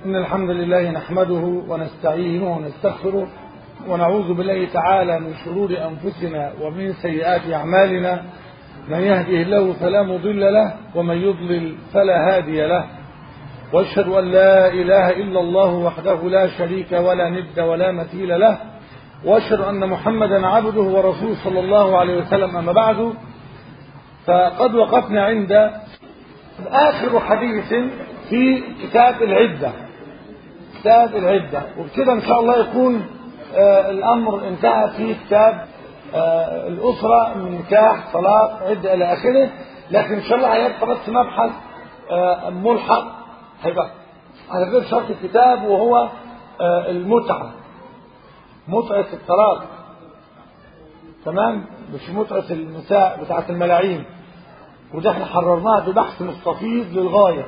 إن الحمد لله نحمده ونستعينه ونستغفره ونعوذ بالله تعالى من شرور أنفسنا ومن سيئات أعمالنا من يهده الله فلا مضل له ومن يضلل فلا هادي له واشهد أن لا إله إلا الله وحده لا شريك ولا ند ولا مثيل له واشهد أن محمدا عبده ورسوله صلى الله عليه وسلم أما بعد فقد وقفنا عند آخر حديث في كتاب العدة كتاب العدة وبكده إن شاء الله يكون آه الأمر انتهى في كتاب آه الأسرة من نكاح طلاق عدة إلى آخره لكن إن شاء الله هيبقى بس مبحث آه ملحق هيبقى على غير شرط الكتاب وهو المتعة متعة الطلاق تمام مش متعة النساء بتاعة الملاعين وده احنا حررناها ببحث مستفيض للغاية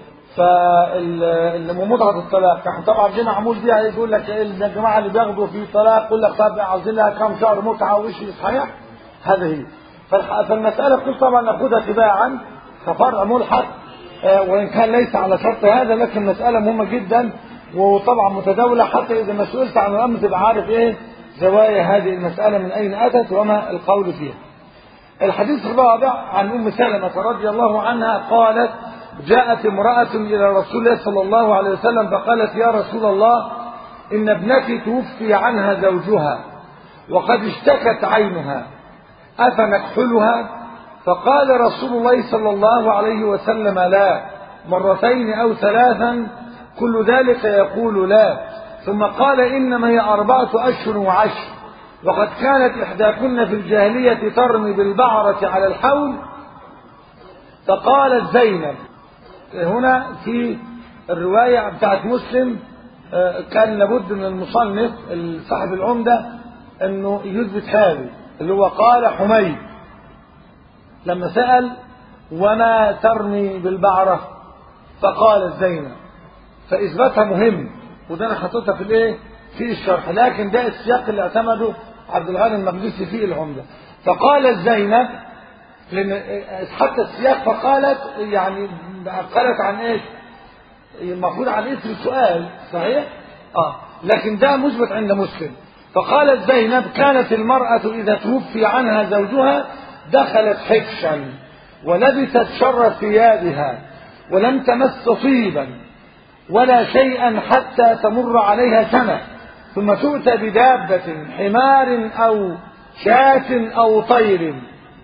فالمتعة الطلاق احنا طبعا جينا معمول بيها يقول لك الجماعة اللي بياخدوا في طلاق يقول لك طب عاوزين لها كام شهر متعة وش صحيح هذا هي فالمسألة كل طبعا ناخدها تباعا كفرع ملحق وإن كان ليس على شرط هذا لكن مسألة مهمة جدا وطبعا متداولة حتى إذا ما سئلت عن الأمر تبقى عارف إيه زوايا هذه المسألة من أين أتت وما القول فيها الحديث الرابع عن أم سلمة رضي الله عنها قالت جاءت امرأة إلى رسول الله صلى الله عليه وسلم فقالت يا رسول الله إن ابنتي توفي عنها زوجها وقد اشتكت عينها أفنكحلها فقال رسول الله صلى الله عليه وسلم لا مرتين أو ثلاثا كل ذلك يقول لا ثم قال إنما هي أربعة أشهر وعشر وقد كانت إحداكن في الجاهلية ترمي بالبعرة على الحول فقالت زينب هنا في الرواية بتاعت مسلم كان لابد من المصنف صاحب العمدة انه يثبت هذه اللي هو قال حميد لما سأل وما ترمي بالبعرة فقالت زينب فإثباتها مهم وده أنا حطيتها في الإيه؟ في الشرح لكن ده السياق اللي اعتمده عبد الغني المقدسي في العمدة فقالت زينب لأن حتى السياق فقالت يعني قالت عن إيش؟ المفروض عن اسم السؤال صحيح؟ آه لكن ده مثبت عند مسلم فقالت زينب كانت المرأة إذا توفي عنها زوجها دخلت حكشا ولبست شر ثيابها ولم تمس طيبا ولا شيئا حتى تمر عليها سنة ثم تؤتى بدابة حمار أو شاة أو طير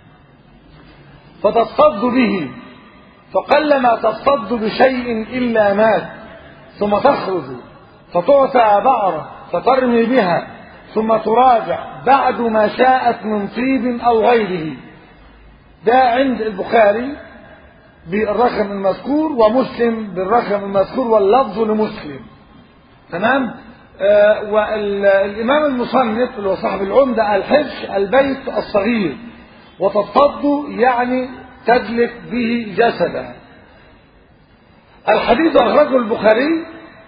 فتصطد به فقلما تصطد بشيء إلا مات ثم تخرج فتعطى بعرة فترمي بها ثم تراجع بعد ما شاءت من طيب أو غيره ده عند البخاري بالرقم المذكور ومسلم بالرقم المذكور واللفظ لمسلم تمام آه والإمام المصنف اللي هو صاحب العمدة الحج البيت الصغير وتضطد يعني تدلك به جسدها الحديث أخرجه البخاري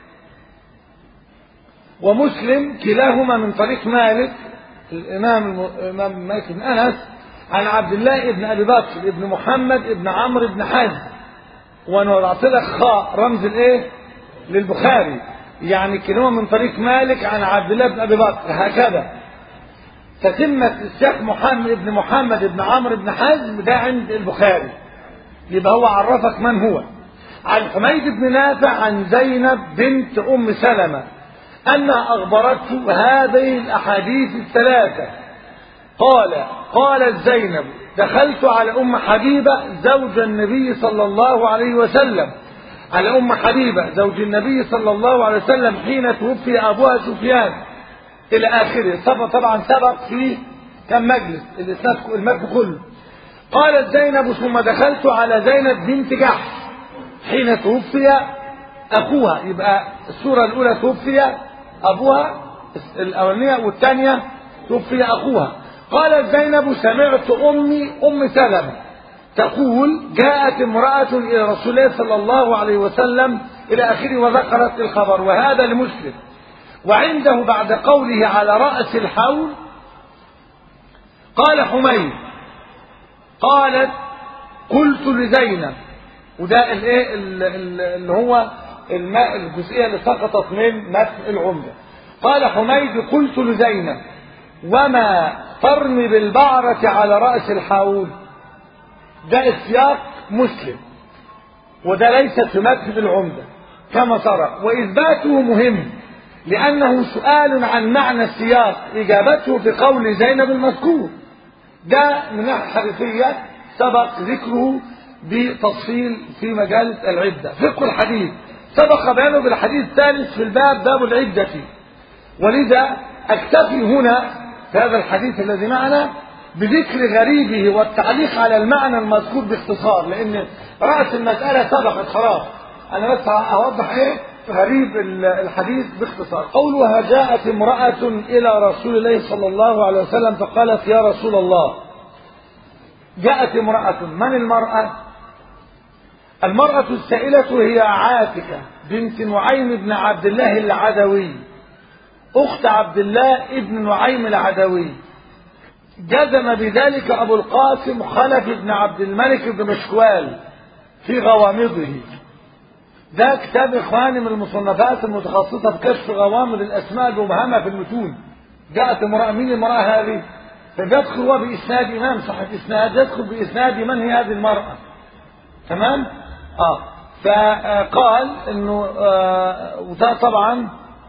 ومسلم كلاهما من طريق مالك الإمام الإمام مالك بن أنس عن عبد الله بن أبي بكر بن محمد بن عمرو بن حزم وأنا وضعت لك خاء رمز الإيه؟ للبخاري يعني كلاهما من طريق مالك عن عبد الله بن أبي بكر هكذا تتمة الشيخ محمد بن محمد بن عمرو بن حزم ده عند البخاري يبقى هو عرفك من هو عن حميد بن نافع عن زينب بنت أم سلمة أنها أخبرته هذه الأحاديث الثلاثة قال قالت زينب دخلت على أم حبيبة زوج النبي صلى الله عليه وسلم على أم حبيبة زوج النبي صلى الله عليه وسلم حين توفي أبوها سفيان إلى آخره سبق طبعا سبق في كم مجلس الإسناد المجلس كله قالت زينب ثم دخلت على زينب بنت جحش حين توفي أخوها يبقى السورة الأولى توفي أبوها الأولانية والثانية توفي أخوها قالت زينب سمعت أمي أم سلمة تقول جاءت امرأة إلى رسول الله صلى الله عليه وسلم إلى آخره وذكرت الخبر وهذا لمسلم وعنده بعد قوله على رأس الحول قال حميد قالت قلت لزينب وده الايه اللي هو الماء الجزئية اللي سقطت من متن العمدة قال حميد قلت لزينب وما ترمي بالبعرة على رأس الحاول ده السياق مسلم وده ليس في متن العمدة كما ترى وإثباته مهم لأنه سؤال عن معنى السياق إجابته في قول زينب المذكور ده من ناحية حديثية سبق ذكره بتفصيل في مجال العدة فقه الحديث سبق بيانه بالحديث الثالث في الباب باب العدة ولذا أكتفي هنا في هذا الحديث الذي معنا بذكر غريبه والتعليق على المعنى المذكور باختصار لأن رأس المسألة سبقت خلاص أنا بس أوضح إيه غريب الحديث باختصار قولها جاءت امرأة إلى رسول الله صلى الله عليه وسلم فقالت يا رسول الله جاءت امرأة من المرأة المرأة السائلة هي عاتكة بنت نعيم بن عبد الله العدوي أخت عبد الله ابن نعيم العدوي جزم بذلك أبو القاسم خلف بن عبد الملك بن مشكوال في غوامضه ده كتاب إخواني من المصنفات المتخصصة في كشف غوامض الأسماء المبهمة في المتون جاءت امرأة مين المرأة هذه؟ فبيدخل هو بإسناد إمام صاحب إسناد يدخل بإسناد من هي هذه المرأة تمام؟ آه فقال إنه آه وده طبعا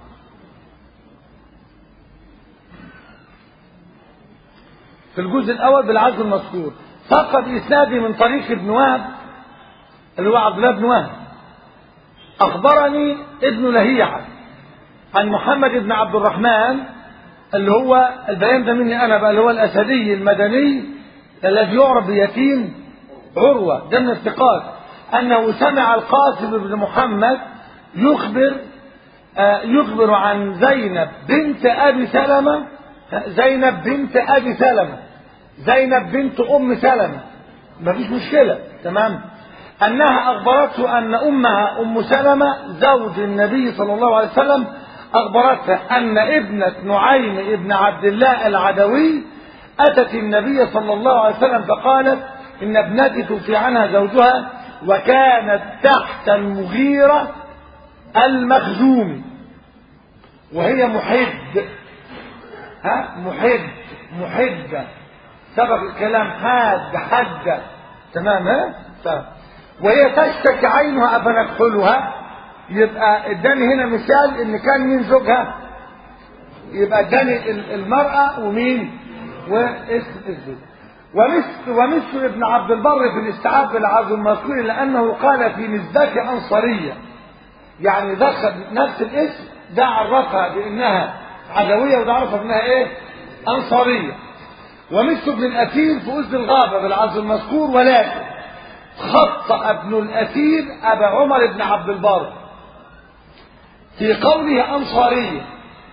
في الجزء الأول بالعزم المذكور ساق بإسنادي من طريق ابن وهب اللي هو عبد الله بن وهب أخبرني ابن لهيعة عن محمد بن عبد الرحمن اللي هو البيان ده مني أنا بقى اللي هو الأسدي المدني الذي يعرف بيتيم عروة ده من الثقات أنه سمع القاسم بن محمد يخبر آه يخبر عن زينب بنت أبي سلمة زينب بنت أبي سلمة زينب بنت أم سلمة مفيش مشكلة تمام أنها أخبرته أن أمها أم سلمة زوج النبي صلى الله عليه وسلم أخبرتها أن ابنة نعيم ابن عبد الله العدوي أتت النبي صلى الله عليه وسلم فقالت إن ابنتي توفي عنها زوجها وكانت تحت المغيرة المخزومي وهي محد ها محد محدة سبق الكلام حاد حدة تمام ها تمام وهي تشتكي عينها أفنكحلها يبقى اداني هنا مثال ان كان مين زوجها يبقى اداني المرأة ومين واسم الزوج ومثل ومثل ابن عبد البر في الاستيعاب بالعزم المذكور لانه قال في نسبة انصارية يعني دخل نفس الاسم ده عرفها بانها عدوية وده عرفها بانها ايه انصارية ومثل ابن الاثير في أذن الغابة بالعزم المذكور ولكن خطأ ابن الأثير أبا عمر بن عبد البر في قوله أنصارية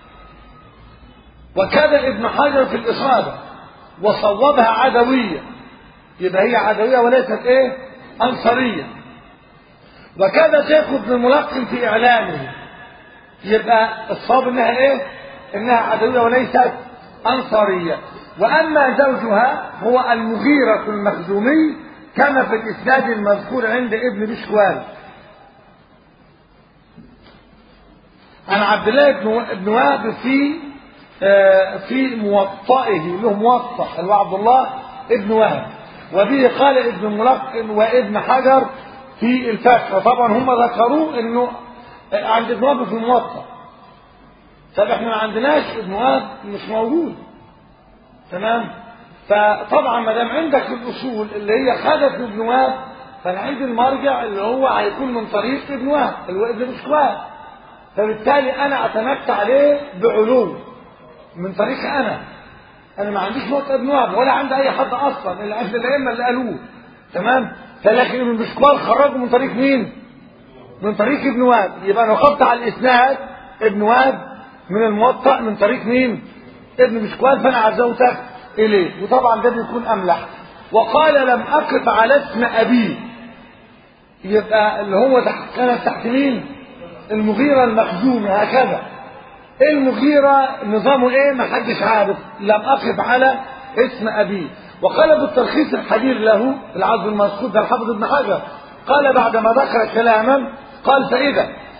وكذا ابن حجر في الإصابة وصوبها عدوية يبقى هي عدوية وليست ايه أنصارية وكذا شيخ ابن الملقن في إعلامه يبقى الصواب انها ايه انها عدوية وليست أنصارية وأما زوجها هو المغيرة المخزومي كما في الإسناد المذكور عند ابن بشكوال عن عبد الله بن وهب في في موطئه له موطأ اللي هو عبد الله ابن وهب وبه قال ابن ملقن وابن حجر في الفتح وطبعا هم ذكروه انه عند ابن وهب في الموطأ طب احنا ما عندناش ابن وهب مش موجود تمام فطبعا ما دام عندك الاصول اللي هي خدت ابن وهب فنعيد المرجع اللي هو هيكون من طريق ابن وهب اللي هو ابن مشكواه فبالتالي انا اعتمدت عليه بعلو من طريق انا انا ما عنديش نقطه ابن وهب ولا عندي اي حد اصلا اللي عند الائمه اللي قالوه تمام فلكن ابن مشكواه خرجه من طريق مين من طريق ابن وهب يبقى انا وقفت على الاسناد ابن وهب من الموطأ من طريق مين ابن مشكوال فانا عزوتك اليه وطبعا ده بيكون املح وقال لم اقف على اسم ابيه يبقى اللي هو تحت كانت تحت مين المغيرة المخزومي هكذا المغيرة نظامه ايه ما حدش عارف لم اقف على اسم ابيه وقال بالتلخيص الحدير له العزو المذكور ده الحافظ ابن حجر قال بعدما ذكر كلاما قال فاذا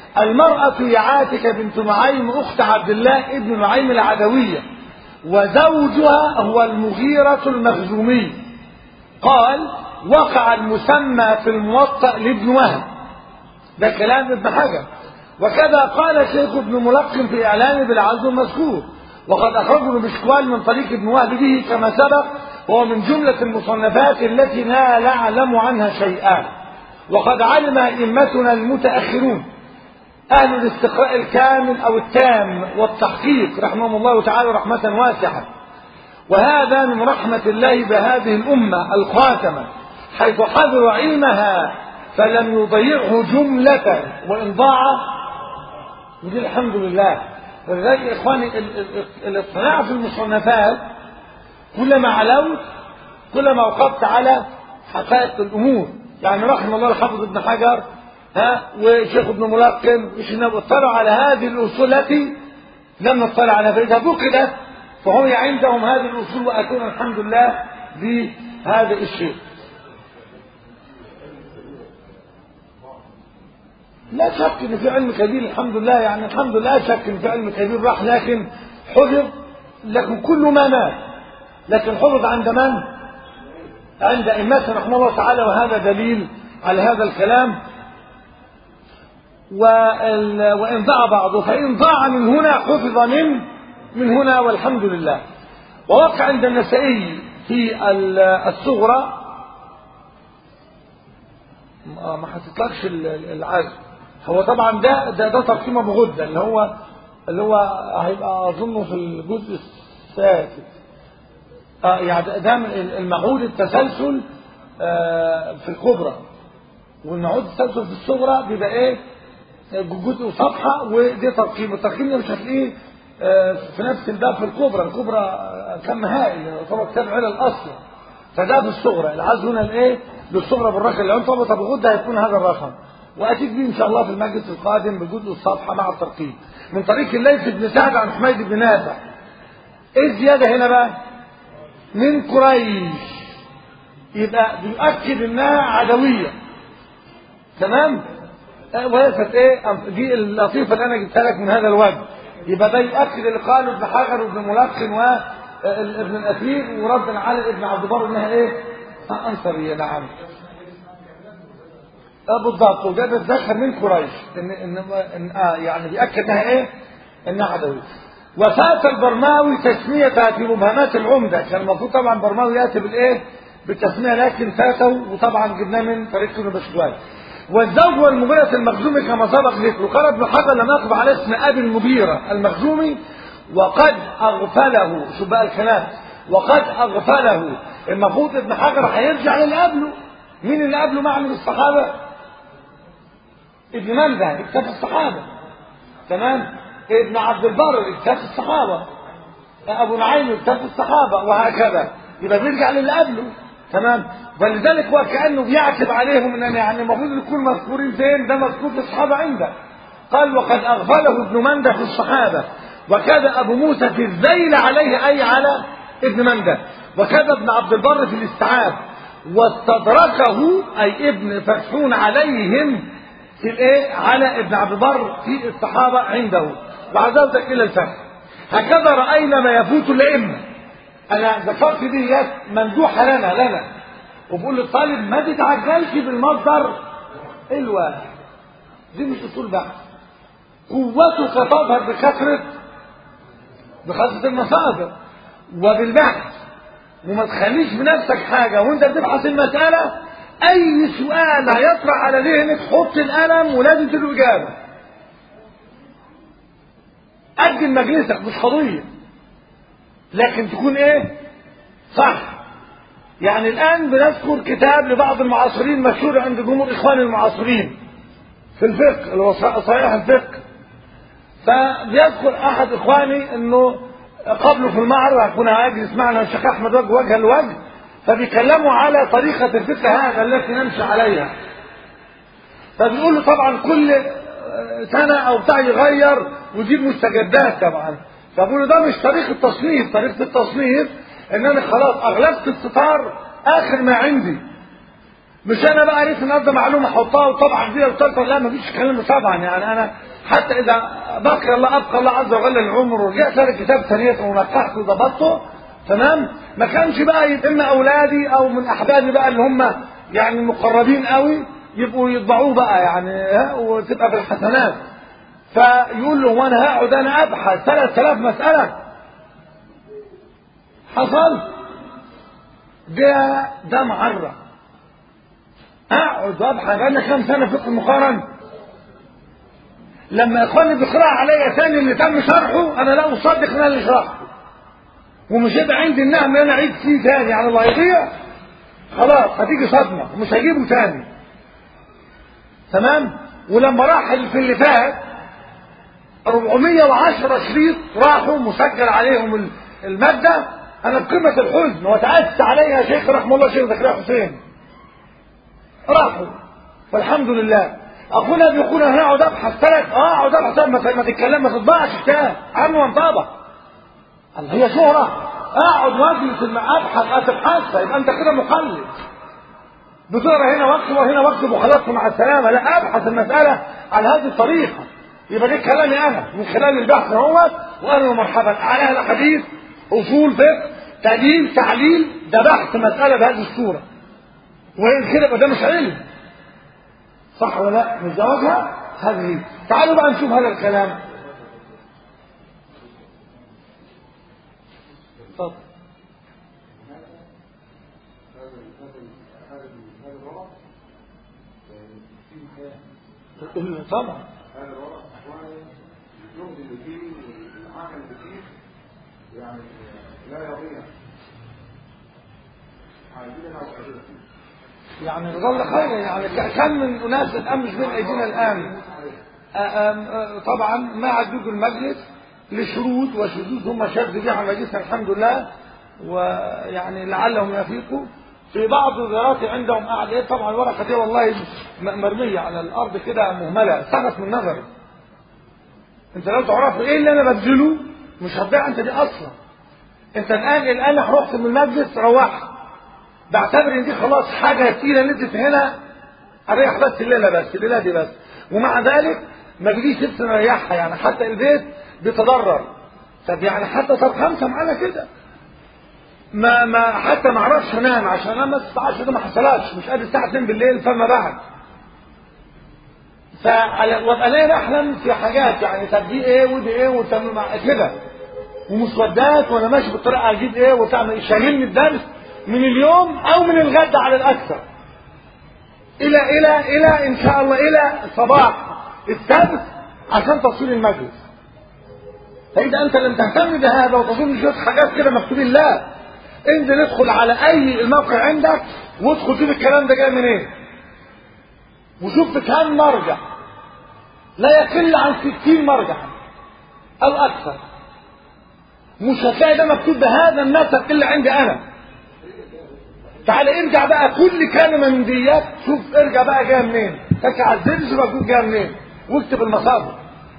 المرأة هي عاتكة بنت نعيم أخت عبد الله ابن نعيم العدوية وزوجها هو المغيرة المخزومي قال وقع المسمى في الموطأ لابن وهب ده كلام ابن حجر وكذا قال شيخ ابن ملقن في إعلانه بالعزو المذكور وقد أخرجه بشكوال من طريق ابن وهب به كما سبق وهو من جملة المصنفات التي لا نعلم عنها شيئا وقد علم أئمتنا المتأخرون أهل الاستقراء الكامل أو التام والتحقيق رحمهم الله تعالى رحمة واسعة وهذا من رحمة الله بهذه الأمة الخاتمة حيث حذر علمها فلم يضيعه جملة وإن ضاع ودي الحمد لله ولذلك يا إخواني الاطلاع في المصنفات كلما علوت كلما وقفت على حقائق الأمور يعني رحم الله الحافظ ابن حجر ها وشيخ ابن ملقن وشناب اطلعوا على هذه الأصول التي لم نطلع على فإذا فقدت فهم عندهم هذه الأصول وأتونا الحمد لله بهذا الشيء لا شك ان في علم كبير الحمد لله يعني الحمد لله شك ان في علم كبير راح لكن حفظ لكن كل ما مات لكن حفظ عند من؟ عند ائمتنا رحمه الله تعالى وهذا دليل على هذا الكلام وإن ضاع بعضه فإن ضاع من هنا حفظ من من هنا والحمد لله ووقع عند النسائي في الصغرى ما حسيتلكش العزم هو طبعا ده ده, ده تقسيم ابو غده اللي هو اللي هو هيبقى اظنه في الجزء السادس اه يعني ده المعهود التسلسل آه في الكبرى والمعهود التسلسل في الصغرى بيبقى ايه جزء وصفحه ودي ترقيم الترقيم ده مش هتلاقيه آه في نفس الباب في الكبرى الكبرى كم هائل يعتبر كتاب علل اصلا فده في الصغرى العزم هنا الايه للصغرى بالرقم لو انت طب غده هيكون هذا الرقم واتيت به ان شاء الله في المجلس القادم بجزء الصفحه مع الترقيم من طريق الليث بن سعد عن حميد بن نافع ايه الزياده هنا بقى من قريش يبقى بيؤكد انها عدويه تمام وليست ايه دي اللطيفه اللي انا جبتها لك من هذا الوجه يبقى ده يؤكد اللي قاله ابن حجر وابن ملقن وابن الاثير وردا على ابن عبد البر انها ايه انصريه نعم بالضبط وده بيتذكر من قريش ان ان, إن آه يعني بياكد انها ايه؟ انها عدويه. وفات البرماوي تسميتها في مبهمات العمده كان المفروض طبعا برماوي ياتي بالايه؟ بالتسميه لكن فاتوا وطبعا جبناه من طريق ابن بشوال. والزوج والمغيرة المخزومي كما سبق ذكره قال ابن حجر لم يقف على اسم ابي المغيرة المخزومي وقد اغفله شو بقى الكلام وقد اغفله المفروض ابن حجر هيرجع للي قبله مين اللي قبله معلم الصحابه؟ ابن منده اكتاف الصحابة تمام ابن عبد البر اكتاف الصحابة ابو نعيم اكتاف الصحابة وهكذا يبقى بيرجع للي قبله تمام ولذلك هو كانه بيعتب عليهم ان يعني المفروض يكون مذكورين فين ده مذكور في الصحابه عنده قال وقد اغفله ابن منده في الصحابه وكذا ابو موسى في الذيل عليه اي على ابن منده وكذا ابن عبد البر في الاستيعاب واستدركه اي ابن فتحون عليهم في الايه على ابن عبد البر في الصحابه عنده وعزوتك الى الفهم هكذا راينا ما يفوت الائمه انا ذكرت دي ممدوحه لنا لنا وبقول للطالب ما تتعجلش بالمصدر الواحد دي مش اصول بحث قوتك تظهر بكثره بكثره المصادر وبالبحث وما تخليش بنفسك حاجه وانت بتبحث المساله اي سؤال هيطرح على ذهنك حط القلم ولازم تدوا اجابه اجل مجلسك مش قضيه لكن تكون ايه صح يعني الان بنذكر كتاب لبعض المعاصرين مشهور عند جمهور اخوان المعاصرين في الفقه اللي هو صحيح الفقه فبيذكر احد اخواني انه قبله في المعرض كنا اجلس معنا الشيخ احمد وجه وجها لوجه فبيكلموا على طريقة الفقه هذا التي نمشي عليها فبيقول له طبعا كل سنة أو بتاع يغير ويجيب مستجدات طبعا فبقول له ده مش طريقة تصنيف طريقة التصنيف إن أنا خلاص أغلقت الستار آخر ما عندي مش انا بقى قريت النهارده معلومه احطها وطبعا دي وثالثه لا مفيش الكلام ده طبعا يعني انا حتى اذا بقي الله ابقى الله عز وجل العمر ورجعت لك كتاب ثانيه ونقحته وضبطته تمام ما كانش بقى يتم اولادي او من احبابي بقى اللي هم يعني المقربين قوي يبقوا يطبعوه بقى يعني ها وتبقى بالحسنات فيقول له وانا هقعد انا ابحث 3000 مساله حصل ده ده معرة اقعد وابحث انا كام سنه فقه المقارن لما اخواني بيقرا عليا ثاني اللي تم شرحه انا لا اصدق ان انا اللي شرحته ومش هيبقى عندي النعم ان انا اعيد فيه تاني يعني الله يضيع خلاص هتيجي صدمه ومش هجيبه تاني تمام ولما راح في اللي فات 410 شريط راحوا مسجل عليهم الماده انا بقمه الحزن وتاسى عليها شيخ رحمه الله شيخ زكريا حسين راحوا والحمد لله اخونا بيقول انا هقعد ابحث ثلاث اه اقعد ابحث ما ما تتكلم ما تطبعش كتاب عنه وانطبق الله هي شهرة اقعد واجلس ابحث اتبحث يبقى انت كده مقلد بتقرا هنا واكتب وهنا واكتب وخلاص مع السلامه لا ابحث المساله على هذه الطريقه يبقى ده كلامي انا من خلال البحث اهوت واهلا ومرحبا على اهل حديث اصول فقه تدليل تعليل ده بحث مساله بهذه الصوره وهي كده يبقى ده مش علم صح ولا لا مش زواجها هذه تعالوا بقى نشوف هذا الكلام اتفضل طبعا هذا الورق اخواني الجهد اللي فيه والعمل اللي فيه يعني لا يضيع عايزين نوع يعني نظل خيرا يعني كم من اناس الان مش بين ايدينا الان آم آم طبعا مع جوج المجلس لشروط وشذوذ هم شذ بها مجلسنا الحمد لله ويعني لعلهم يفيقوا في بعض الزيارات عندهم قاعد طبعا الورقه دي والله مرميه على الارض كده مهمله سقط من نظري انت لو تعرف ايه اللي انا ببذله مش هتضيع انت دي اصلا انت الان الان رحت من المجلس روحت بعتبر ان دي خلاص حاجه تقيله نزلت هنا اريح بس الليله بس الليله دي بس ومع ذلك ما بيجيش لبس نريحها يعني حتى البيت بيتضرر طب يعني حتى طب خمسه معانا كده ما ما حتى ما اعرفش انام عشان انام بس الساعه ده ما حصلتش مش قادر الساعه 2 بالليل فما بعد ف وابقى ليه احلم في حاجات يعني طب دي ايه ودي ايه وتم مع كده ومسودات وانا ماشي بالطريقه اجيب ايه وتعمل شاغلني الدرس من اليوم او من الغد على الاكثر الى الى الى ان شاء الله الى صباح السبت عشان تفصيل المجلس فاذا انت لم تهتم بهذا وتظن شويه حاجات كده مكتوبين لا انزل ادخل على اي الموقع عندك وادخل شوف الكلام ده جاي منين وشوف كام مرجع لا يقل عن ستين مرجع او اكثر مش هتلاقي ده مكتوب بهذا النسق الا عندي انا تعال ارجع بقى كل كلمه من ديات شوف ارجع بقى جايه منين تك على الزر شوف مكتوب جايه منين واكتب المصادر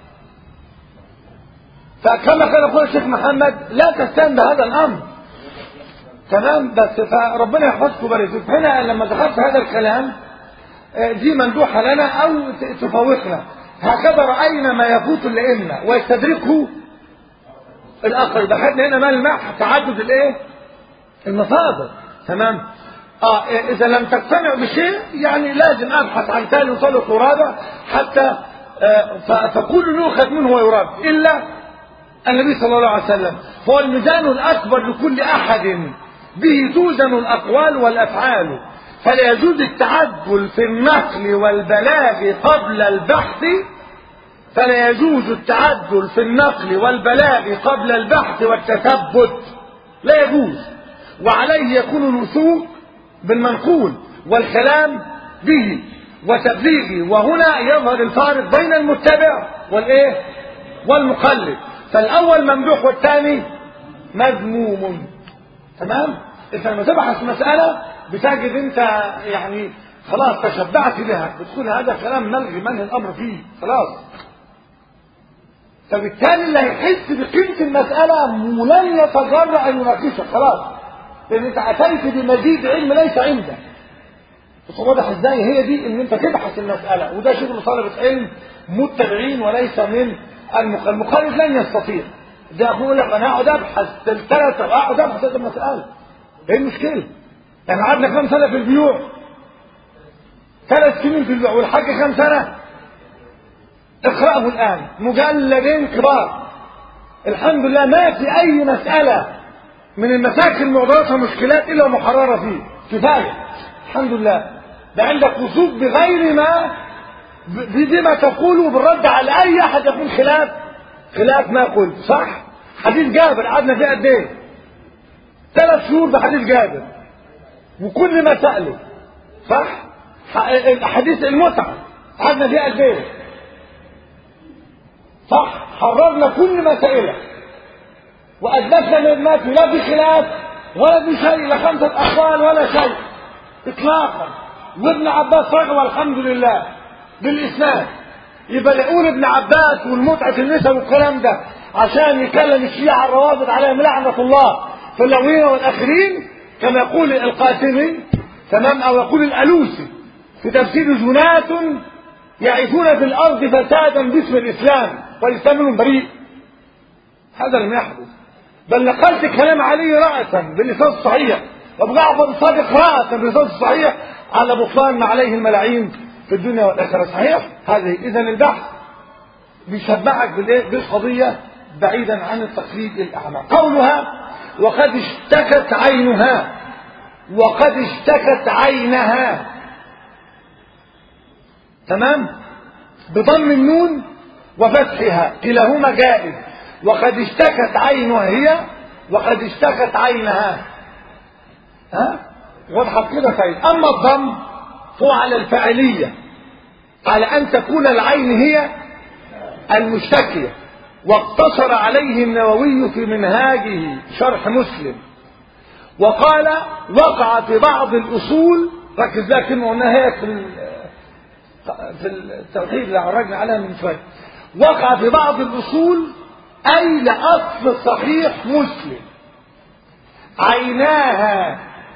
فكما قال اخونا الشيخ محمد لا تستهن بهذا الامر تمام بس فربنا يحفظكم ويبارك هنا لما دخلت هذا الكلام دي مندوحه لنا او تفوقنا هكذا راينا ما يفوت الائمه ويستدركه الاخر يبقى خدنا هنا ملمح تعدد الايه المصادر تمام اه اذا لم تقتنع بشيء يعني لازم ابحث عن ثالث وثالث ورابع حتى آه فكل يؤخذ منه ويراد الا النبي صلى الله عليه وسلم هو الميزان الاكبر لكل احد به توزن الاقوال والافعال فلا يجوز التعدل في النقل والبلاغ قبل البحث فلا يجوز التعدل في النقل والبلاغ قبل البحث والتثبت لا يجوز وعليه يكون الوثوق بالمنقول والكلام به وتبليغه وهنا يظهر الفارق بين المتبع والايه والمقلد فالاول ممدوح والثاني مذموم تمام انت لما تبحث مساله بتجد انت يعني خلاص تشبعت بها بتقول هذا كلام ملغي منهي الامر فيه خلاص فبالتالي اللي هيحس بقيمه المساله ولن يتجرأ ان يناقشك خلاص لان انت اتيت بمزيد علم ليس عندك بس واضح ازاي هي دي ان انت تبحث المساله وده شغل طلبه علم متبعين وليس من المخ- المخالف لن يستطيع ده اقول لك انا اقعد ابحث ثلاثه اقعد ابحث هذه المساله ايه المشكله؟ احنا قعدنا كام سنه في البيوع؟ ثلاث سنين في البيوع والحاج كام سنه؟ اقرأه الآن مجلدين كبار الحمد لله ما في أي مسألة من المساكن معضلاتها مشكلات إلا محررة فيه كفاية الحمد لله ده عندك وثوق بغير ما ب- بما تقوله بالرد على أي أحد يكون خلاف خلاف ما قلت صح؟ حديث جابر قعدنا فيه قد إيه؟ ثلاث شهور بحديث جابر وكل ما سأله صح؟ ح- حديث المتعة قعدنا فيه قد إيه؟ صح حررنا كل مسائله واثبتنا من ما في لا في خلاف ولا في شيء لا خمسه اقوال ولا شيء اطلاقا وابن عباس روى الحمد لله بالاسناد يبقى يقول ابن عباس والمتعه النساء والكلام ده عشان يكلم الشيعه الروافض عليهم لعنه الله في الاولين والاخرين كما يقول القاسمي تمام او يقول الالوسي في تفسير جنات يعيثون في الارض فسادا باسم الاسلام والاسلام منهم بريء هذا لم يحدث بل نقلت كلام علي رأسا باللسان الصحيح وابو جعفر الصادق رأسا باللسان الصحيح على بطلان ما عليه الملاعين في الدنيا والاخره صحيح هذه اذا البحث بيشبعك بالايه بالقضيه بعيدا عن التقليد الاعمى قولها وقد اشتكت عينها وقد اشتكت عينها تمام بضم النون وفتحها كلاهما جائز وقد اشتكت عينها هي وقد اشتكت عينها ها وضحت كده طيب اما الضم فهو على الفاعليه على ان تكون العين هي المشتكيه واقتصر عليه النووي في منهاجه شرح مسلم وقال وقع في بعض الاصول ركز بقى كلمه قلناها هي في ال- في التوحيد اللي عرجنا عليها من شويه وقع في بعض الاصول اي لاصل صحيح مسلم عيناها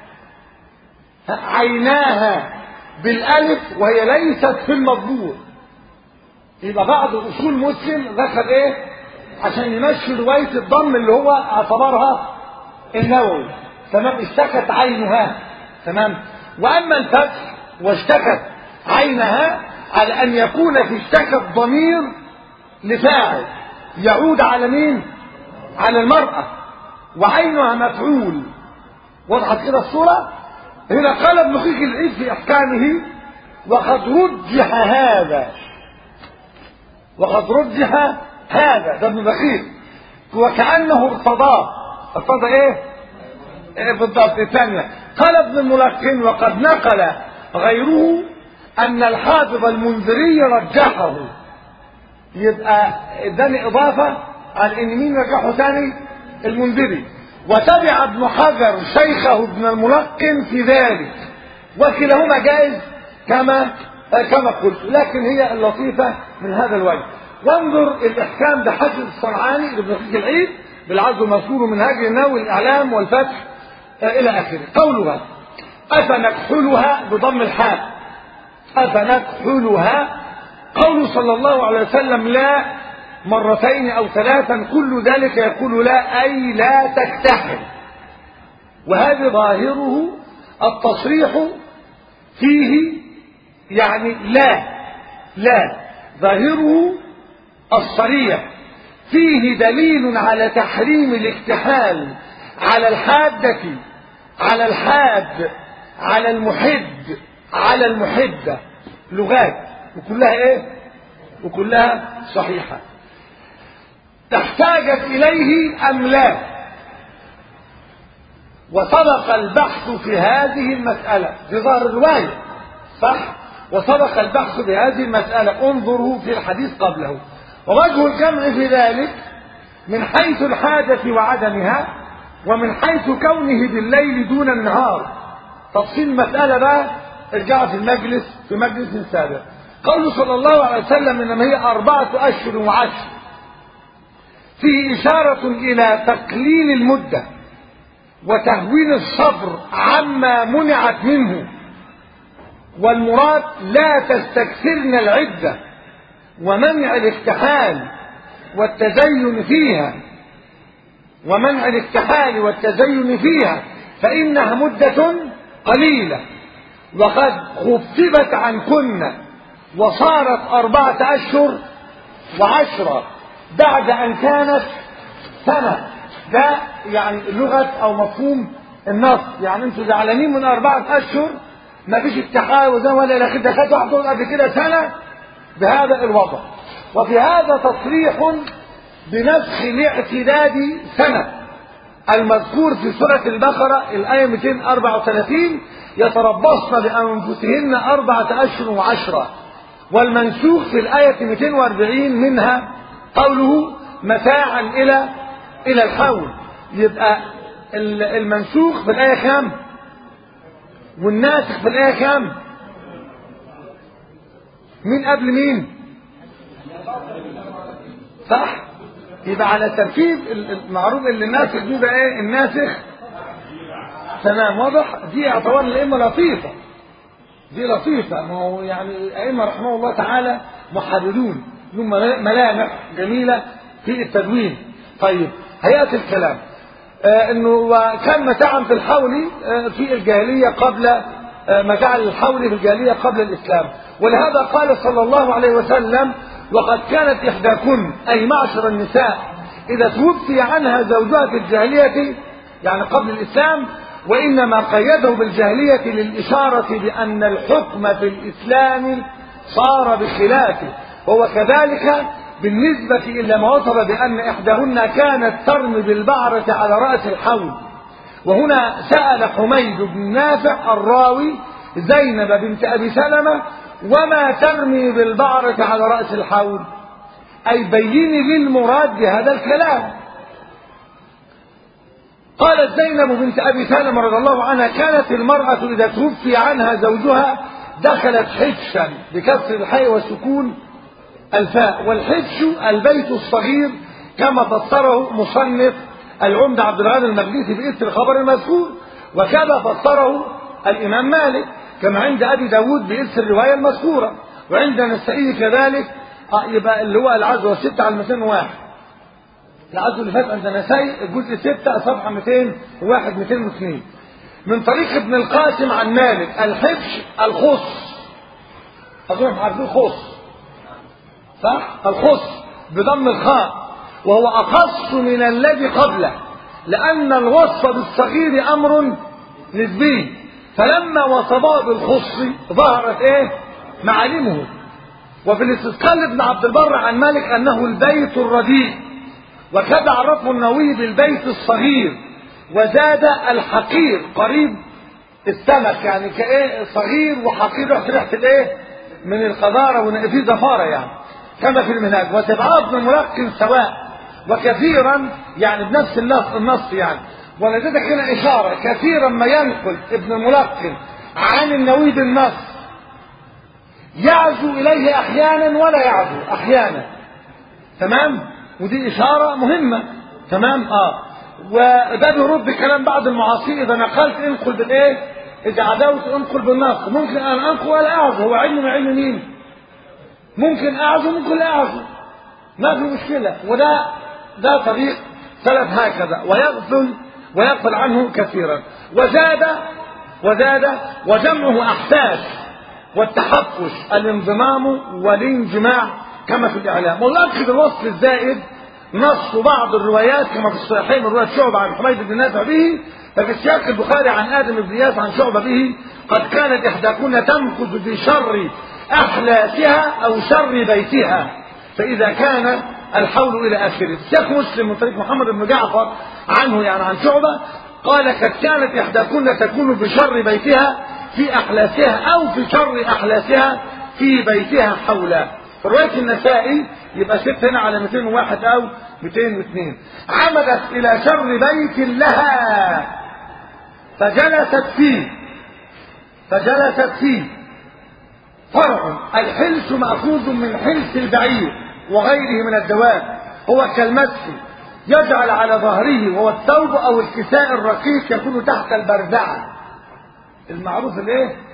عيناها بالالف وهي ليست في المضبوط يبقى بعض اصول مسلم ذكر ايه عشان يمشي روايه الضم اللي هو اعتبرها النووي تمام اشتكت عينها تمام واما الفتح واشتكت عينها على ان يكون في اشتكت ضمير لفاعل يعود على مين على المرأة وعينها مفعول وضحت كده الصورة هنا قال ابن خيك العيد في احكامه وقد رجح هذا وقد رجح هذا ده ابن بخير وكأنه ارتضاه ارتضى ايه ايه بالضبط الثانية قال ابن الملقن وقد نقل غيره ان الحافظ المنذري رجحه يبقى اداني اضافة على ان مين رجحه ثاني المنذري وتبع ابن حجر شيخه ابن الملقن في ذلك وكلاهما جائز كما كما قلت لكن هي اللطيفة من هذا الوجه وانظر الاحكام بحجر الصنعاني لابن خيك العيد بالعرض المذكور من هاجر النووي الاعلام والفتح الى اخره قولها افنكحلها بضم الحاء افنكحلها قول صلى الله عليه وسلم لا مرتين او ثلاثا كل ذلك يقول لا اي لا تكتحل وهذا ظاهره التصريح فيه يعني لا لا ظاهره الصريح فيه دليل على تحريم الاكتحال على الحادة على الحاد على المحد على المحدة لغات وكلها ايه وكلها صحيحة تحتاجت اليه ام لا وسبق البحث في هذه المسألة في ظهر الرواية صح وسبق البحث في هذه المسألة انظروا في الحديث قبله ووجه الجمع في ذلك من حيث الحاجة وعدمها ومن حيث كونه بالليل دون النهار تفصيل المسألة بقى ارجعوا في المجلس في مجلس سابق قوله صلى الله عليه وسلم انما هي أربعة أشهر وعشر فيه إشارة إلى تقليل المدة وتهوين الصبر عما منعت منه والمراد لا تستكثرن العدة ومنع الاكتحال والتزين فيها ومنع الاكتحال والتزين فيها فإنها مدة قليلة وقد خففت عنكن وصارت أربعة أشهر وعشرة بعد أن كانت سنة ده يعني لغة أو مفهوم النص يعني انتوا زعلانين من أربعة أشهر ما فيش اتحاد وده ولا لا كده كانت واحدة قبل كده سنة بهذا الوضع وفي هذا تصريح بنسخ الاعتداد سنة المذكور في سورة البقرة الآية 234 يتربصن بأنفسهن أربعة أشهر وعشرة والمنسوخ في الآية 240 منها قوله متاعا إلى إلى الحول يبقى المنسوخ في الآية كام؟ والناسخ في الآية كام؟ مين قبل مين؟ صح؟ يبقى على ترتيب المعروف اللي الناسخ دي بقى ايه؟ الناسخ تمام واضح؟ دي اعتبار الأئمة لطيفة دي لطيفة ما هو يعني الأئمة رحمه الله تعالى محددون لهم ملامح جميلة في التدوين طيب هيئة الكلام آه انه وكان متاعا في الحول آه في الجاهلية قبل آه متاع الحول في الجاهلية قبل الإسلام ولهذا قال صلى الله عليه وسلم وقد كانت إحداكن أي معشر النساء إذا توفي عنها زوجها في الجاهلية يعني قبل الإسلام وإنما قيده بالجاهلية للإشارة بأن الحكم في الإسلام صار بخلافه وهو كذلك بالنسبة إلى ما وصف بأن إحداهن كانت ترمي بالبعرة على رأس الحول وهنا سأل حميد بن نافع الراوي زينب بنت أبي سلمة وما ترمي بالبعرة على رأس الحول أي بيني لي المراد بهذا الكلام قالت زينب بنت أبي سلمة رضي الله عنها كانت المرأة إذا توفي عنها زوجها دخلت حجشا بكسر الحي وسكون الفاء والحج البيت الصغير كما فسره مصنف العمدة عبد الغني المقدسي باسم الخبر المذكور وكذا فسره الإمام مالك كما عند أبي داود باسم الرواية المذكورة وعند النسائي كذلك يبقى اللي هو العزو الستة على 201 العزو اللي فات عند النسائي الجزء 6 صفحة 201 202 من طريق ابن القاسم عن مالك الحبش الخص أظن عارفين خص صح الخص بضم الخاء وهو أخص من الذي قبله لأن الوصف بالصغير أمر نسبي فلما وصفه بالخص ظهرت ايه معالمه وفي الاستسقال ابن عبد البر عن مالك أنه البيت الرديء وكذا عرفه النووي بالبيت الصغير وزاد الحقير قريب السمك يعني كايه صغير وحقير ريحه ريحه الايه من القذاره وان في زفاره يعني كما في المنهاج وتبعه ابن الملقن سواء وكثيرا يعني بنفس النص النص يعني ولذلك هنا اشاره كثيرا ما ينقل ابن الملقن عن النووي بالنص يعزو اليه احيانا ولا يعزو احيانا تمام ودي اشاره مهمه تمام اه وده بيرد كلام بعض المعاصرين اذا نقلت انقل بالايه اذا عدوت انقل بالنص ممكن انا انقل ولا اعزو هو علم من علم مين ممكن اعزو ممكن لا اعزو ما في مشكله وده ده طريق سلف هكذا ويغفل ويغفل عنه كثيرا وزاد وزاد وجمعه احساس والتحفش الانضمام والانجماع كما في الاعلام ويؤكد الوصف الزائد نص بعض الروايات كما في الصحيحين من روايه شعبه عن حميد بن نافع به ففي سياق البخاري عن ادم بن اياس عن شعبه به قد كانت احداكن تمكث في شر احلاسها او شر بيتها فاذا كان الحول الى اخره سياق مسلم من طريق محمد بن جعفر عنه يعني عن شعبه قال قد كانت احداكن تكون بشر بيتها في احلاسها او في شر احلاسها في بيتها حولا في روايه النسائي يبقى ست هنا على 201 او 202 عمدت الى شر بيت لها فجلست فيه فجلست فيه فرع الحلس مأخوذ من حلس البعير وغيره من الدواب هو كالمسح يجعل على ظهره وهو الثوب او الكساء الرقيق يكون تحت البردعه المعروف الايه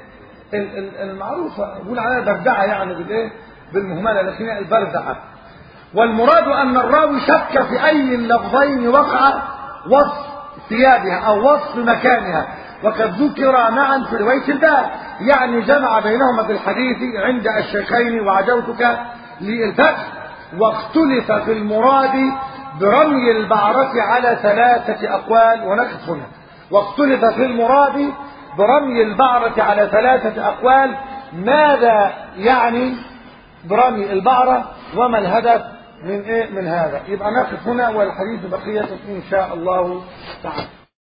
ال- ال- المعروفة يقول عليها بردعة يعني بالايه بالمهملة لكن هي البردعة والمراد أن الراوي شك في أي اللفظين وقع وصف ثيابها أو وصف مكانها وقد ذكر معا في رواية الباب يعني جمع بينهما في الحديث عند الشيخين وعجوتك للفتح واختلف في المراد برمي البعرة على ثلاثة أقوال ونقف هنا واختلف في المراد برمي البعرة على ثلاثة أقوال ماذا يعني برمي البعرة وما الهدف من إيه من هذا يبقى نقف هنا والحديث بقية إن شاء الله تعالى